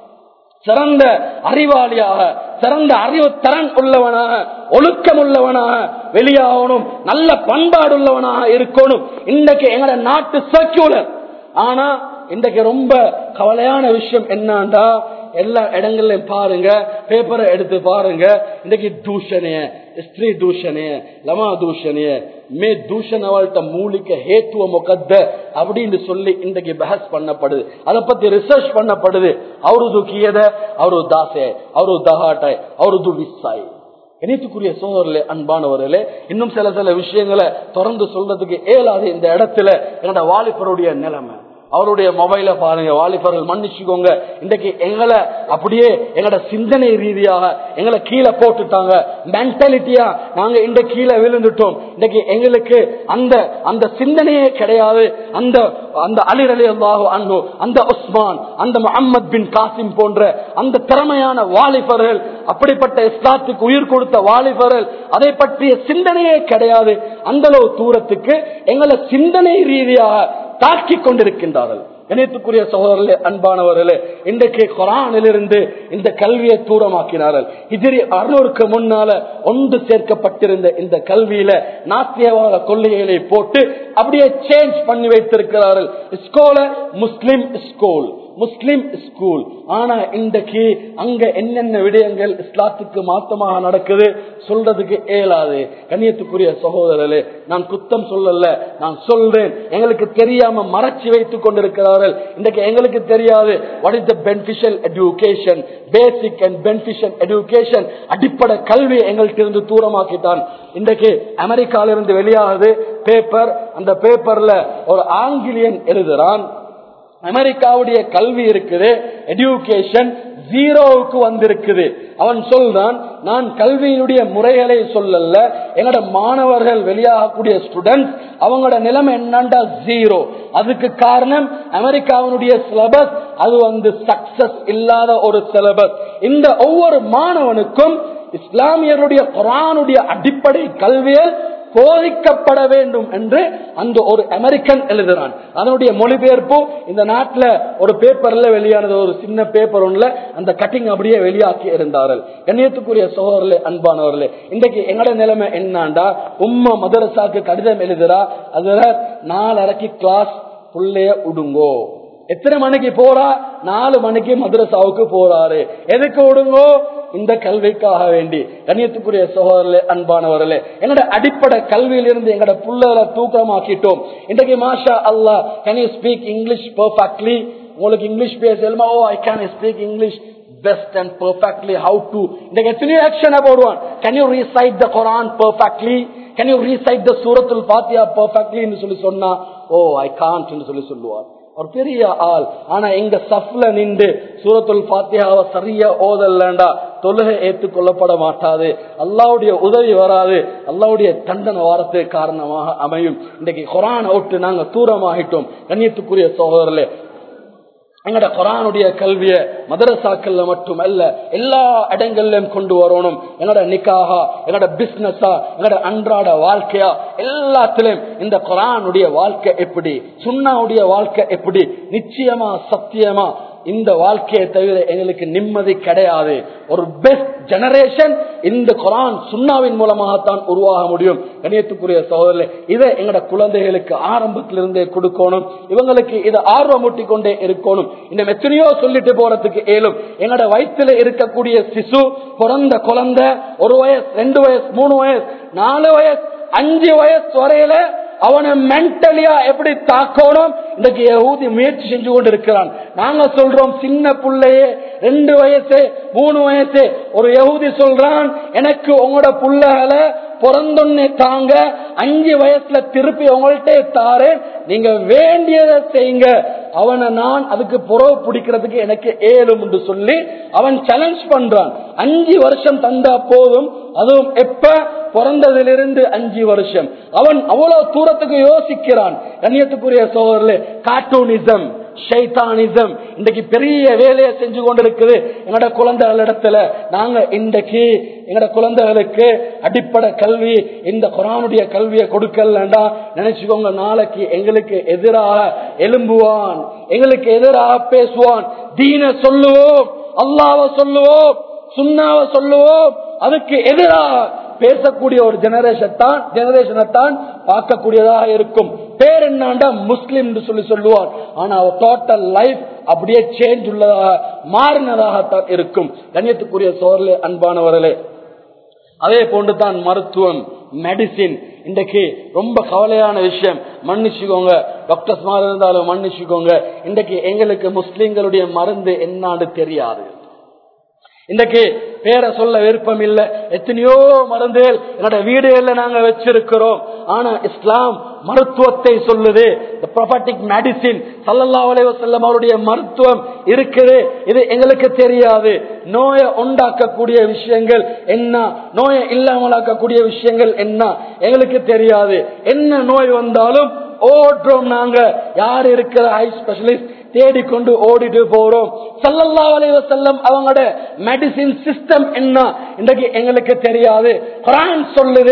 சிறந்த அறிவாளியாக சிறந்த அறிவு திறன் உள்ளவனாக ஒழுக்கம் உள்ளவனாக வெளியாகணும் நல்ல பண்பாடு உள்ளவனாக இருக்கணும் இன்றைக்கு எங்கட நாட்டு சர்க்குலர் ஆனா இன்றைக்கு ரொம்ப கவலையான விஷயம் என்னண்டா எல்லா இடங்கள்லயும் பாருங்க பேப்பரை எடுத்து பாருங்க இன்னைக்கு தூஷணைய ஸ்திரீ தூஷணைய லமா தூஷணைய மே தூஷணவாழ்த்த மூலிக்க ஹேத்துவ முகத்த அப்படின்னு சொல்லி இன்றைக்கு பஹஸ் பண்ணப்படுது அதை பத்தி ரிசர்ச் பண்ணப்படுது அவருது கீயத அவரு தாசே அவரு தகாட்டாய் அவருது விசாய் இணைத்துக்குரிய சோதரிலே அன்பானவர்களே இன்னும் சில சில விஷயங்களை தொடர்ந்து சொல்றதுக்கு இயலாது இந்த இடத்துல என்னோட வாலிபருடைய நிலைமை அவருடைய மொபைல பாருங்க வாலிபர்கள் மன்னிச்சுக்கோங்க இன்றைக்கு எங்களை அப்படியே எங்களோட சிந்தனை ரீதியாக எங்களை கீழே போட்டுட்டாங்க மென்டாலிட்டியா நாங்க இந்த கீழே விழுந்துட்டோம் இன்னைக்கு எங்களுக்கு அந்த அந்த சிந்தனையே கிடையாது அந்த அந்த அலிரலி அல்லாஹு அன்பு அந்த உஸ்மான் அந்த முகமது பின் காசிம் போன்ற அந்த திறமையான வாலிபர்கள் அப்படிப்பட்ட இஸ்லாத்துக்கு உயிர் கொடுத்த வாலிபர்கள் அதை பற்றிய சிந்தனையே கிடையாது அந்த அளவு தூரத்துக்கு எங்களை சிந்தனை ரீதியாக தாக்கி கொண்டிருக்கின்றார்கள் இணைத்துக்குரிய சகோதரர்களே அன்பானவர்களே இன்றைக்கு குரானிலிருந்து இந்த கல்வியை தூரமாக்கினார்கள் இதிரி அறுநூறுக்கு முன்னால ஒன்று சேர்க்கப்பட்டிருந்த இந்த கல்வியில நாத்தியவாத கொள்கைகளை போட்டு அப்படியே சேஞ்ச் பண்ணி வைத்திருக்கிறார்கள் ஸ்கூல முஸ்லிம் ஸ்கூல் முஸ்லிம் ஸ்கூல் ஆனா இன்றைக்கு அங்க என்னென்ன விடயங்கள் இஸ்லாத்துக்கு மாத்தமாக நடக்குது சொல்றதுக்கு இயலாது கண்ணியத்துக்குரிய சகோதரர்களே நான் குத்தம் சொல்லல நான் சொல்றேன் எங்களுக்கு தெரியாம மறைச்சு வைத்துக் கொண்டிருக்கிறார்கள் இன்றைக்கு எங்களுக்கு தெரியாது what is the beneficial education basic and beneficial education அடிப்படை கல்வி எங்கள்கிட்ட இருந்து தூரமாக்கிட்டான் இன்றைக்கு அமெரிக்கால இருந்து வெளியாகுது பேப்பர் அந்த பேப்பர்ல ஒரு ஆங்கிலியன் எழுதுறான் அமெரிக்காவுடைய கல்வி இருக்குது எஜுகேஷன் ஜீரோவுக்கு வந்திருக்குது அவன் சொல்றான் நான் கல்வியினுடைய முறைகளை சொல்லல என்னோட மாணவர்கள் வெளியாகக்கூடிய ஸ்டூடெண்ட்ஸ் அவங்களோட நிலைமை என்னண்டா ஜீரோ அதுக்கு காரணம் அமெரிக்காவினுடைய சிலபஸ் அது வந்து சக்சஸ் இல்லாத ஒரு சிலபஸ் இந்த ஒவ்வொரு மாணவனுக்கும் இஸ்லாமியருடைய குரானுடைய அடிப்படை கல்வியில் போதிக்கப்பட வேண்டும் என்று அந்த ஒரு அமெரிக்கன் எழுதுறான் அதனுடைய மொழிபெயர்ப்பு இந்த நாட்டில் ஒரு பேப்பர்ல வெளியானது ஒரு சின்ன பேப்பர் ஒன்றுல அந்த கட்டிங் அப்படியே வெளியாக்கி இருந்தார்கள் கண்ணியத்துக்குரிய சகோதரர்களே அன்பானவர்களே இன்றைக்கு எங்கட நிலைமை என்னாண்டா உம்மா மதரசாக்கு கடிதம் எழுதுறா அதுல நாலரைக்கு கிளாஸ் புள்ளைய உடுங்கோ எத்தனை மணிக்கு போறா நாலு மணிக்கு மதுரசாவுக்கு போறாரு எதுக்கு விடுங்கோ இந்த கல்விக்காக வேண்டி கண்ணியத்துக்குரிய சகோதரர்களே அன்பானவர்களே எங்களோட அடிப்படை கல்வியிலிருந்து எங்களோட புள்ளகளை தூக்கமாக்கிட்டோம் இன்றைக்கு மாஷா அல்லா can you speak English perfectly உங்களுக்கு இங்கிலீஷ் பேசலுமா oh I can speak English best and perfectly how to இன்றைக்கு எத்தனையோ ஆக்ஷனை போடுவான் can you recite the Quran perfectly can you recite the Suratul Fatiha perfectly சொல்லி சொன்னா ஓ ஐ கான்ட் சொல்லி சொல்லுவார் ஒரு பெரிய ஆள் ஆனா எங்க சஃப்ல நின்று சூரத்துல் பாத்தியாவை சரியா ஓதல்லண்டா தொழுகை ஏற்றுக்கொள்ளப்பட மாட்டாது அல்லாவுடைய உதவி வராது அல்லாவுடைய தண்டனை வாரத்துக்கு காரணமாக அமையும் இன்றைக்கு கொரான விட்டு நாங்க தூரமாகிட்டோம் கண்ணியத்துக்குரிய சகோதரர்களே எங்கட குரானுடைய கல்விய மதரசாக்கள்ல மட்டுமல்ல எல்லா இடங்கள்லயும் கொண்டு வரணும் எங்கட நிக்காகா எங்கட பிசினஸா எங்கட அன்றாட வாழ்க்கையா எல்லாத்திலும் இந்த குரானுடைய வாழ்க்கை எப்படி சுண்ணாவுடைய வாழ்க்கை எப்படி நிச்சயமா சத்தியமா இந்த வாழ்க்கையை தவிர எங்களுக்கு நிம்மதி கிடையாது ஒரு பெஸ்ட் ஜெனரேஷன் இந்த குரான் சுண்ணாவின் மூலமாகத்தான் உருவாக முடியும் கணியத்துக்குரிய சகோதரர்களே இதை எங்கட குழந்தைகளுக்கு ஆரம்பத்திலிருந்தே கொடுக்கணும் இவங்களுக்கு இதை ஆர்வமூட்டி கொண்டே இருக்கணும் இந்த எத்தனையோ சொல்லிட்டு போறதுக்கு ஏலும் எங்கட வயிற்றுல இருக்கக்கூடிய சிசு பிறந்த குழந்தை ஒரு வயசு ரெண்டு வயசு மூணு வயசு நாலு வயசு அஞ்சு வயசு வரையில அவனை மென்டலியா எப்படி தாக்கணும் இன்றைக்கு யகூதி முயற்சி செஞ்சு கொண்டு இருக்கிறான் நாங்க சொல்றோம் சின்ன புள்ளையே ரெண்டு வயசு மூணு வயசு ஒரு யகூதி சொல்றான் எனக்கு உங்களோட புள்ளைகளை பிறந்தொன்னே தாங்க அஞ்சு வயசுல திருப்பி உங்கள்கிட்ட தாரு நீங்க வேண்டியதை செய்யுங்க அவனை நான் அதுக்கு புறவு பிடிக்கிறதுக்கு எனக்கு ஏழும் என்று சொல்லி அவன் சேலஞ்ச் பண்றான் அஞ்சு வருஷம் தந்தா போதும் அதுவும் எப்ப பிறந்ததிலிருந்து அஞ்சு வருஷம் அவன் அவ்வளவு தூரத்துக்கு யோசிக்கிறான் கண்ணியத்துக்குரிய சோதரில் கார்ட்டூனிசம் ஷைத்தானிசம் இன்றைக்கு பெரிய வேலையை செஞ்சு கொண்டிருக்குது எங்களோட குழந்தைகள் இடத்துல நாங்க இன்றைக்கு எங்களோட குழந்தைகளுக்கு அடிப்படை கல்வி இந்த குரானுடைய கல்வியை கொடுக்கலண்டா நினைச்சுக்கோங்க நாளைக்கு எங்களுக்கு எதிராக எலும்புவான் எங்களுக்கு எதிராக பேசுவான் தீன சொல்லுவோம் அல்லாவ சொல்லுவோம் சுண்ணாவ சொல்லுவோம் அதுக்கு எதிராக பேசக்கூடிய ஒரு ஜெனரேஷன் தான் ஜெனரேஷனை தான் பார்க்கக்கூடியதாக இருக்கும் பேர் என்னாண்டா முஸ்லிம் சொல்லி சொல்லுவார் ஆனா டோட்டல் லைஃப் அப்படியே சேஞ்ச் உள்ளதாக மாறினதாகத்தான் இருக்கும் கண்ணியத்துக்குரிய சோழர்களே அன்பானவர்களே அதே போன்றுதான் மருத்துவம் மெடிசின் இன்றைக்கு ரொம்ப கவலையான விஷயம் மன்னிச்சுக்கோங்க டாக்டர்ஸ் மாதிரி இருந்தாலும் மன்னிச்சுக்கோங்க இன்றைக்கு எங்களுக்கு முஸ்லிம்களுடைய மருந்து என்னான்னு தெரியாது இன்றைக்கு பேரை சொல்ல விருப்பம் இல்லை எத்தனையோ மருந்துகள் என்னோட வீடுகள்ல நாங்க வச்சிருக்கிறோம் ஆனா இஸ்லாம் மருத்துவத்தை சொல்லுது ப்ரொபட்டிக் மெடிசின் சல்லல்லா அலைவ செல்லம் அவருடைய மருத்துவம் இருக்குது இது எங்களுக்கு தெரியாது நோயை உண்டாக்கக்கூடிய விஷயங்கள் என்ன நோயை இல்லாமலாக்கக்கூடிய விஷயங்கள் என்ன எங்களுக்கு தெரியாது என்ன நோய் வந்தாலும் ஓடுறோம் நாங்க யார் இருக்கிற ஐ ஸ்பெஷலிஸ்ட் தேடிக்கொண்டு ஓடிட்டு போறோம் சல்லல்லா அலைவ செல்லம் அவங்களோட மெடிசின் சிஸ்டம் என்ன இன்றைக்கு எங்களுக்கு தெரியாது குரான் சொல்லுது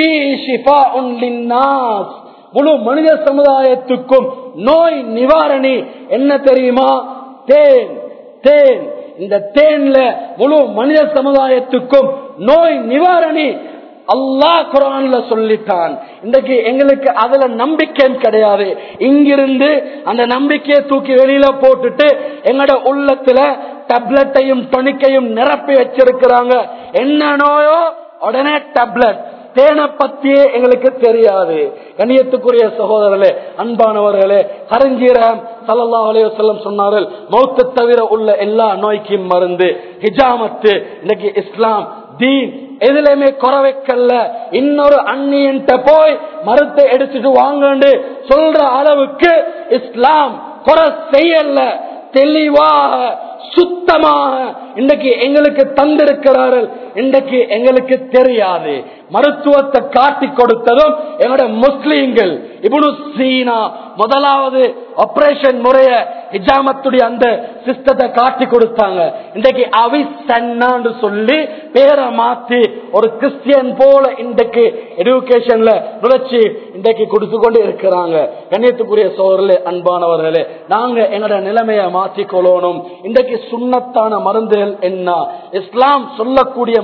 முழு மனித சமுதாயத்துக்கும் நோய் நிவாரணி என்ன தெரியுமா தேன் தேன் இந்த தேன்ல முழு மனித சமுதாயத்துக்கும் நோய் நிவாரணி அல்லாஹ் குரான்ல சொல்லிட்டான் இன்றைக்கு எங்களுக்கு அதுல நம்பிக்கை கிடையாது இங்கிருந்து அந்த நம்பிக்கையை தூக்கி வெளியில போட்டுட்டு எங்கட உள்ளத்துல டப்லெட்டையும் டொனிக்கையும் நிரப்பி வச்சிருக்கிறாங்க என்ன நோயோ உடனே டப்லெட் தேனை பத்தியே எங்களுக்கு தெரியாது கண்ணியத்துக்குரிய சகோதரர்களே அன்பானவர்களே கரஞ்சீரம் சல்லா அலையம் சொன்னார்கள் மௌத்த தவிர உள்ள எல்லா நோய்க்கும் மருந்து ஹிஜாமத்து இன்னைக்கு இஸ்லாம் தீன் எதுலையுமே குறை வைக்கல இன்னொரு அந்நியன்ட்ட போய் மருத்தை எடுத்துட்டு வாங்கன்னு சொல்ற அளவுக்கு இஸ்லாம் குறை செய்யல தெளிவாக சுத்தமாக இன்றைக்கு எங்களுக்கு தந்திருக்கிறார்கள் இன்றைக்கு எங்களுக்கு தெரியாது மருத்துவத்தை காட்டி கொடுத்ததும் எங்களோட முஸ்லீம்கள் இபுனு சீனா முதலாவது ஆபரேஷன் முறைய ஹிஜாமத்துடைய அந்த சிஸ்டத்தை காட்டி கொடுத்தாங்க இன்றைக்கு அவி சன்னான்னு சொல்லி பேரை மாத்தி ஒரு கிறிஸ்டியன் போல இன்றைக்கு எடுகேஷன்ல நுழைச்சி இன்றைக்கு கொடுத்து கொண்டு இருக்கிறாங்க கண்ணியத்துக்குரிய சோழர்களே அன்பானவர்களே நாங்க எங்களோட நிலைமையை மாற்றிக் கொள்ளணும் இன்றைக்கு சுண்ணத்தான மருந்துகள் என்ன இஸ்லாம் சொல்லக்கூடிய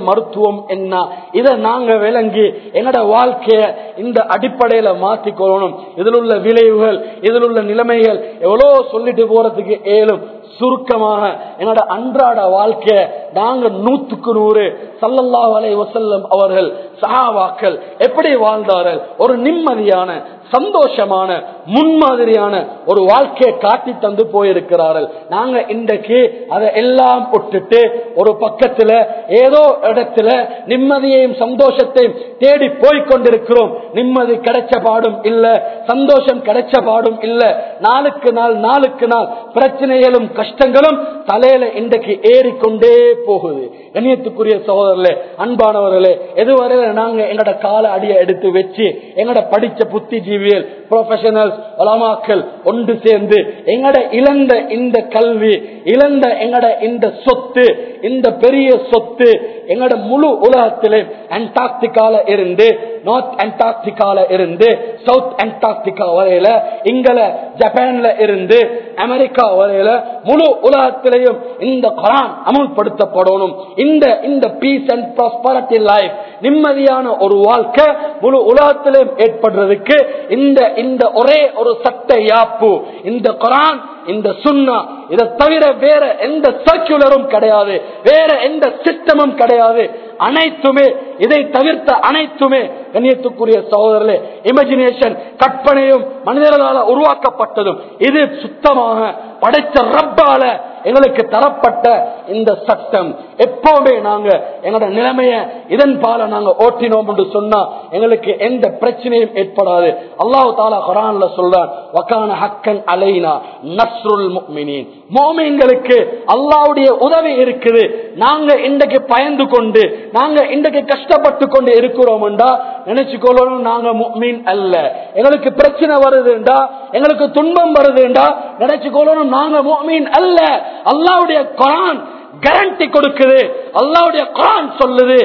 மருத்துவம் என்ன இதை நாங்க விளங்கி எங்கட வாழ்க்கைய இந்த அடிப்படையில மாத்திக்கொள்ளணும் இதில் உள்ள விளைவுகள் இதில் உள்ள நிலைமைகள் எவ்வளவு சொல்லிட்டு போறதுக்கு ஏலும் சுருக்கமாக என்னோட அன்றாட வாழ்க்கைய நாங்க நூத்துக்கு நூறு சல்லல்லாஹு அலைஹி வஸல்லம் அவர்கள் சஹாபாக்கள் எப்படி வாழ்ந்தார்கள் ஒரு நிம்மதியான சந்தோஷமான முன்மாதிரியான ஒரு வாழ்க்கையை காட்டி தந்து போயிருக்கிறார்கள் நாங்க இன்றைக்கு அதை எல்லாம் விட்டுட்டு ஒரு பக்கத்துல ஏதோ இடத்துல நிம்மதியையும் சந்தோஷத்தையும் தேடி போய் கொண்டிருக்கிறோம் நிம்மதி கிடைச்ச பாடும் இல்ல சந்தோஷம் கிடைச்ச பாடும் இல்ல நாளுக்கு நாள் நாளுக்கு நாள் பிரச்சனைகளும் கஷ்டங்களும் தலையில இன்றைக்கு ஏறிக்கொண்டே போகுது கண்ணியத்துக்குரிய சகோதரர்களே அன்பானவர்களே எதுவரையில நாங்க எங்கட கால அடியை எடுத்து வச்சு எங்கட படிச்ச புத்திஜீவியல் ப்ரொஃபஷனல்ஸ் வளமாக்கள் ஒன்று சேர்ந்து எங்கட இழந்த இந்த கல்வி இழந்த எங்கட இந்த சொத்து இந்த பெரிய சொத்து எங்கட முழு உலகத்திலே அண்டார்டிகால இருந்து நார்த் அண்டார்டிகால இருந்து சவுத் அண்டார்டிகா வரையில இங்கல ஜப்பான்ல இருந்து அமெரிக்கா வரையில முழு உலகத்திலையும் இந்த குரான் அமுல்படுத்தப்படணும் இந்த இந்த பீஸ் அண்ட் ப்ராஸ்பரிட்டி லைஃப் நிம்மதியான ஒரு வாழ்க்கை முழு உலகத்திலும் ஏற்படுறதுக்கு இந்த இந்த ஒரே ஒரு சட்ட யாப்பு இந்த குரான் இந்த சுண்ணா இதை தவிர வேற எந்த சர்க்குலரும் கிடையாது வேற எந்த சிஸ்டமும் கிடையாது அனைத்துமே இதை தவிர்த்த அனைத்துமே கண்ணியத்துக்குரிய சகோதரர்களே இமேஜினேஷன் கற்பனையும் மனிதர்களால் உருவாக்கப்பட்டதும் இது சுத்தமாக படைச்ச ரப்பால எங்களுக்கு தரப்பட்ட இந்த சட்டம் எப்பவுமே நாங்க எங்களோட நிலைமைய இதன் பால நாங்க ஓட்டினோம் என்று சொன்னா எங்களுக்கு எந்த பிரச்சனையும் ஏற்படாது அல்லாஹு தாலா குரான்ல சொல்றான் வக்கான ஹக்கன் அலைனா நஸ்ருல் முக்மினின் மோமீன்களுக்கு அல்லாவுடைய உதவி இருக்குது நாங்க இன்றைக்கு பயந்து கொண்டு நாங்க இன்றைக்கு கஷ்டப்பட்டு கொண்டு இருக்கிறோம்டா நினைச்சுக்கொள்ளணும் நாங்க முக்மீன் அல்ல எங்களுக்கு பிரச்சனை வருதுண்டா எங்களுக்கு துன்பம் வருதுண்டா நினைச்சுக்கொள்ளணும் நாங்க முக்மீன் அல்ல அல்லாவுடைய குரான் கேரண்டி கொடுக்குது அல்லாவுடைய குரான் சொல்லுது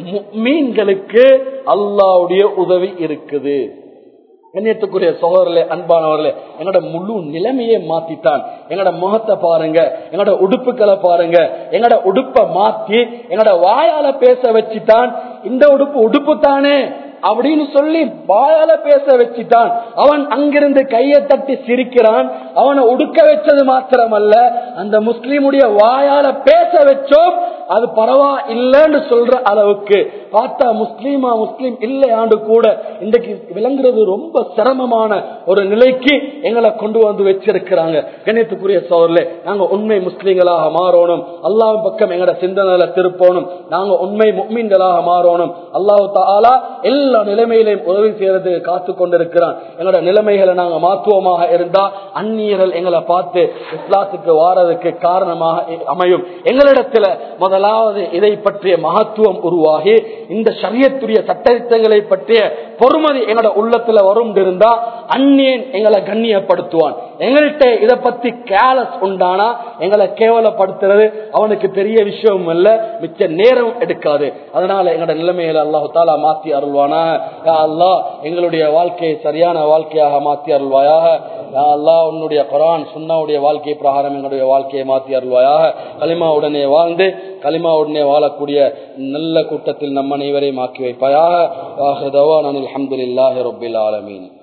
மீன்களுக்கு அல்லாவுடைய உதவி இருக்குது கண்ணியத்துக்குரிய சகோதரர்களே அன்பானவர்களே எங்களோட முழு நிலைமையை மாத்தித்தான் எங்களோட முகத்தை பாருங்க எங்களோட உடுப்புகளை பாருங்க எங்களோட உடுப்பை மாத்தி எங்களோட வாயால பேச வச்சுட்டான் இந்த உடுப்பு உடுப்பு தானே அப்படின்னு சொல்லி வாயால பேச வச்சுட்டான் அவன் அங்கிருந்து கையை தட்டி சிரிக்கிறான் அவனை உடுக்க வச்சது மாத்திரமல்ல அந்த முஸ்லீமுடைய வாயால பேச வச்சோம் அது பரவா இல்லைன்னு சொல்ற அளவுக்கு பார்த்தா முஸ்லீமா முஸ்லீம் இல்லையாண்டு கூட இன்றைக்கு விளங்குறது ரொம்ப சிரமமான ஒரு நிலைக்கு எங்களை கொண்டு வந்து வச்சிருக்கிறாங்க கண்ணியத்துக்குரிய சோர்ல நாங்க உண்மை முஸ்லீம்களாக மாறணும் அல்லாஹ் பக்கம் எங்கட சிந்தனையில திருப்பணும் நாங்க உண்மை முக்மீன்களாக மாறணும் அல்லாஹு தாலா எல்லா நிலைமையிலையும் உதவி செய்யறது காத்து கொண்டிருக்கிறான் எங்களோட நிலைமைகளை நாங்க மாத்துவமாக இருந்தா அந்நியர்கள் எங்களை பார்த்து இஸ்லாத்துக்கு வாரதுக்கு காரணமாக அமையும் எங்களிடத்துல முதலாவது இதை பற்றிய மகத்துவம் உருவாகி இந்த சரியத்துடைய சட்டங்களை பற்றிய பொறுமதி எங்களோட உள்ளத்துல வரும் இருந்தா அந்நியன் எங்களை கண்ணியப்படுத்துவான் எங்கள்கிட்ட இதை பத்தி கேலஸ் உண்டானா எங்களை கேவலப்படுத்துறது அவனுக்கு பெரிய விஷயம் அல்ல மிச்ச நேரம் எடுக்காது அதனால எங்களோட நிலைமையில அல்லாஹு தாலா மாத்தி அருள்வானா அல்லா எங்களுடைய வாழ்க்கையை சரியான வாழ்க்கையாக மாத்தி அருள்வாயாக அல்லா உன்னுடைய குரான் சுண்ணாவுடைய வாழ்க்கை பிரகாரம் எங்களுடைய வாழ்க்கையை மாத்தி அருள்வாயாக களிமா உடனே வாழ்ந்து களிமா உடனே வாழக்கூடிய நல்ல கூட்டத்தில் நம் அனைவரையும் ஆக்கி வைப்பாயாக அலமதுல்லாஹி ரபில் ஆலமீன்